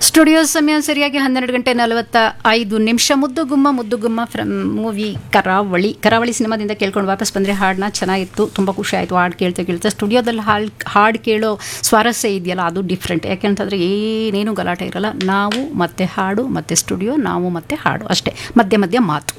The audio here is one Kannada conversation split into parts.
ಸ್ಟುಡಿಯೋ ಸಮಯ ಸರಿಯಾಗಿ ಹನ್ನೆರಡು ಗಂಟೆ ನಲವತ್ತ ಐದು ನಿಮಿಷ ಮುದ್ದು ಗುಮ್ಮ ಮುದ್ದು ಗುಮ್ಮ ಫ್ರಮ್ ಮೂವಿ ಕರಾವಳಿ ಕರಾವಳಿ ಸಿನಿಮಾದಿಂದ ಕೇಳ್ಕೊಂಡು ವಾಪಸ್ ಬಂದರೆ ಹಾಡನ್ನ ಚೆನ್ನಾಗಿತ್ತು ತುಂಬ ಖುಷಿ ಆಯಿತು ಹಾಡು ಕೇಳ್ತಾ ಕೇಳ್ತಾ ಸ್ಟುಡಿಯೋದಲ್ಲಿ ಹಾಡು ಹಾಡು ಕೇಳೋ ಸ್ವಾರಸ್ಯ ಇದೆಯಲ್ಲ ಅದು ಡಿಫ್ರೆಂಟ್ ಯಾಕೆಂತಂದರೆ ಏನೇನು ಗಲಾಟೆ ಇರಲ್ಲ ನಾವು ಮತ್ತೆ ಹಾಡು ಮತ್ತೆ ಸ್ಟುಡಿಯೋ ನಾವು ಮತ್ತೆ ಹಾಡು ಅಷ್ಟೇ ಮಧ್ಯೆ ಮಧ್ಯೆ ಮಾತು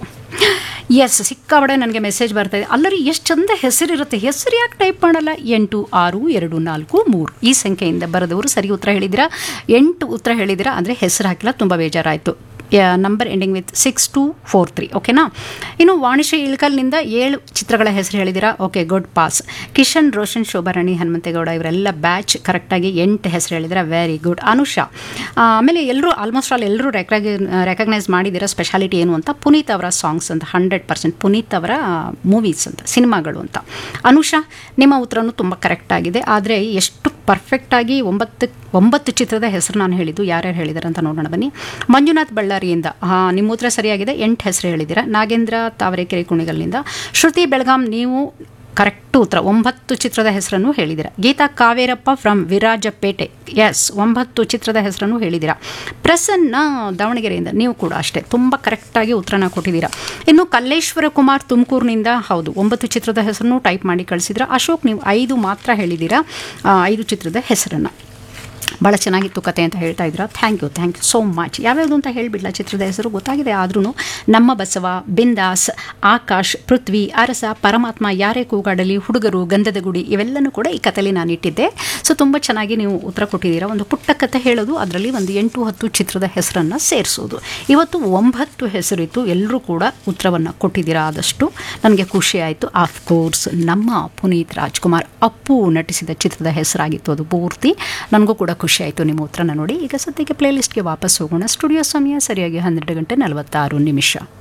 ಎಸ್ ಸಿಕ್ಕಾಬಡೆ ನನಗೆ ಮೆಸೇಜ್ ಬರ್ತಾ ಇದೆ ಅಲ್ಲರಿ ಎಷ್ಟು ಚಂದ ಹೆಸರಿರುತ್ತೆ ಹೆಸರು ಯಾಕೆ ಟೈಪ್ ಮಾಡಲ್ಲ ಎಂಟು ಆರು ಎರಡು ನಾಲ್ಕು ಮೂರು ಈ ಸಂಖ್ಯೆಯಿಂದ ಬರೆದವರು ಸರಿ ಉತ್ತರ ಹೇಳಿದಿರಾ ಎಂಟು ಉತ್ತರ ಹೇಳಿದಿರಾ ಅಂದರೆ ಹೆಸರು ಹಾಕಿಲ್ಲ ತುಂಬ ಬೇಜಾರಾಯಿತು number ending with six two four three ಓಕೆನಾ ಇನ್ನು ವಾಣಿಶ್ರೀ ಇಳ್ಕಲ್ನಿಂದ ಏಳು ಚಿತ್ರಗಳ ಹೆಸರು ಹೇಳಿದಿರಾ ಓಕೆ ಗುಡ್ ಪಾಸ್ ಕಿಶನ್ ರೋಷನ್ ಶೋಭಾರಾಣಿ ಹನುಮಂತೇಗೌಡ ಇವರೆಲ್ಲ ಬ್ಯಾಚ್ ಕರೆಕ್ಟಾಗಿ ಎಂಟು ಹೆಸರು ಹೇಳಿದಿರಾ ವೆರಿ ಗುಡ್ ಅನುಷಾ ಆ, ಆಮೇಲೆ ಎಲ್ಲರೂ ಆಲ್ಮೋಸ್ಟ್ ಆಲ್ ಎಲ್ಲರೂ ರೆಕಗ್ನೈ ರೆಕಗ್ನೈಸ್ ಮಾಡಿದಿರೋ ಸ್ಪೆಷಾಲಿಟಿ ಏನು ಅಂತ ಪುನೀತ್ ಅವರ ಸಾಂಗ್ಸ್ ಅಂತ ಹಂಡ್ರೆಡ್ ಪರ್ಸೆಂಟ್ ಪುನೀತ್ ಅವರ ಮೂವೀಸ್ ಅಂತ ಸಿನಿಮಾಗಳು ಅಂತ ಅನುಷಾ ನಿಮ್ಮ ಉತ್ತರನೂ ತುಂಬ ಕರೆಕ್ಟ್ ಆಗಿದೆ ಆದರೆ ಎಷ್ಟು ಪರ್ಫೆಕ್ಟಾಗಿ ಒಂಬತ್ತು ಒಂಬತ್ತು ಚಿತ್ರದ ಹೆಸರು ನಾನು ಹೇಳಿದ್ದು ಯಾರ್ಯಾರು ಹೇಳಿದ್ದಾರೆ ಅಂತ ನೋಡೋಣ ಬನ್ನಿ ಮಂಜುನಾಥ್ ಬಳ್ಳಾರಿಯಿಂದ ಹಾಂ ನಿಮ್ಮ ಉತ್ತರ ಸರಿಯಾಗಿದೆ ಎಂಟು ಹೆಸರು ಹೇಳಿದ್ದೀರಾ ನಾಗೇಂದ್ರ ತಾವರೆಕೆರೆ ಕುಣಿಗಲ್ನಿಂದ ಶ್ರುತಿ ಬೆಳಗಾಂ ನೀವು ಕರೆಕ್ಟ್ ಉತ್ತರ ಒಂಬತ್ತು ಚಿತ್ರದ ಹೆಸರನ್ನು ಹೇಳಿದ್ದೀರಾ ಗೀತಾ ಕಾವೇರಪ್ಪ ಫ್ರಮ್ ವಿರಾಜಪೇಟೆ ಎಸ್ ಒಂಬತ್ತು ಚಿತ್ರದ ಹೆಸರನ್ನು ಹೇಳಿದ್ದೀರಾ ಪ್ರಸನ್ನ ದಾವಣಗೆರೆಯಿಂದ ನೀವು ಕೂಡ ಅಷ್ಟೇ ತುಂಬ ಕರೆಕ್ಟಾಗಿ ಉತ್ತರನ ಕೊಟ್ಟಿದ್ದೀರಾ ಇನ್ನು ಕಲ್ಲೇಶ್ವರ ಕುಮಾರ್ ತುಮಕೂರಿನಿಂದ ಹೌದು ಒಂಬತ್ತು ಚಿತ್ರದ ಹೆಸರನ್ನು ಟೈಪ್ ಮಾಡಿ ಕಳಿಸಿದ್ರ ಅಶೋಕ್ ನೀವು ಐದು ಮಾತ್ರ ಹೇಳಿದ್ದೀರಾ ಆ, ಐದು ಚಿತ್ರದ ಹೆಸರನ್ನು ಭಾಳ ಚೆನ್ನಾಗಿತ್ತು ಕತೆ ಅಂತ ಹೇಳ್ತಾ ಇದ್ದೀರಾ thank you thank you so much ಯಾವ್ಯಾವುದು ಅಂತ ಹೇಳಿಬಿಡ್ಲ ಚಿತ್ರದ ಹೆಸರು ಗೊತ್ತಾಗಿದೆ ಆದ್ರೂ ನಮ್ಮ ಬಸವ ಬಿಂದಾಸ್ ಆಕಾಶ್ ಪೃಥ್ವಿ ಅರಸ ಪರಮಾತ್ಮ ಯಾರೇ ಕೂಗಾಡಲಿ ಹುಡುಗರು ಗಂಧದ ಗುಡಿ ಇವೆಲ್ಲನೂ ಕೂಡ ಈ ಕಥೆಯಲ್ಲಿ ನಾನು ಇಟ್ಟಿದ್ದೆ ಸೊ ತುಂಬ ಚೆನ್ನಾಗಿ ನೀವು ಉತ್ತರ ಕೊಟ್ಟಿದ್ದೀರಾ ಒಂದು ಪುಟ್ಟ ಕಥೆ ಹೇಳೋದು ಅದರಲ್ಲಿ ಒಂದು ಎಂಟು ಹತ್ತು ಚಿತ್ರದ ಹೆಸರನ್ನು ಸೇರಿಸೋದು ಇವತ್ತು ಒಂಬತ್ತು ಹೆಸರಿತ್ತು ಎಲ್ಲರೂ ಕೂಡ ಉತ್ತರವನ್ನು ಕೊಟ್ಟಿದ್ದೀರಾ ಆದಷ್ಟು ನನಗೆ ಖುಷಿ ಆಯಿತು ಆಫ್ ಕೋರ್ಸ್ ನಮ್ಮ ಪುನೀತ್ ರಾಜ್ಕುಮಾರ್ ಅಪ್ಪು ನಟಿಸಿದ ಚಿತ್ರದ ಹೆಸರಾಗಿತ್ತು ಅದು ಪೂರ್ತಿ ನನಗೂ ಕೂಡ ಖುಷಿ ಆಯಿತು ನಿಮ್ಮ ಉತ್ತರನ ನೋಡಿ ಈಗ ಸದ್ಯಕ್ಕೆ ಪ್ಲೇಲಿಸ್ಟ್ಗೆ ವಾಪಸ್ ಹೋಗೋಣ ಸ್ಟುಡಿಯೋ ಸಮಯ ಸರಿಯಾಗಿ ಹನ್ನೆರಡು ಗಂಟೆ ನಲವತ್ತಾರು ನಿಮಿಷ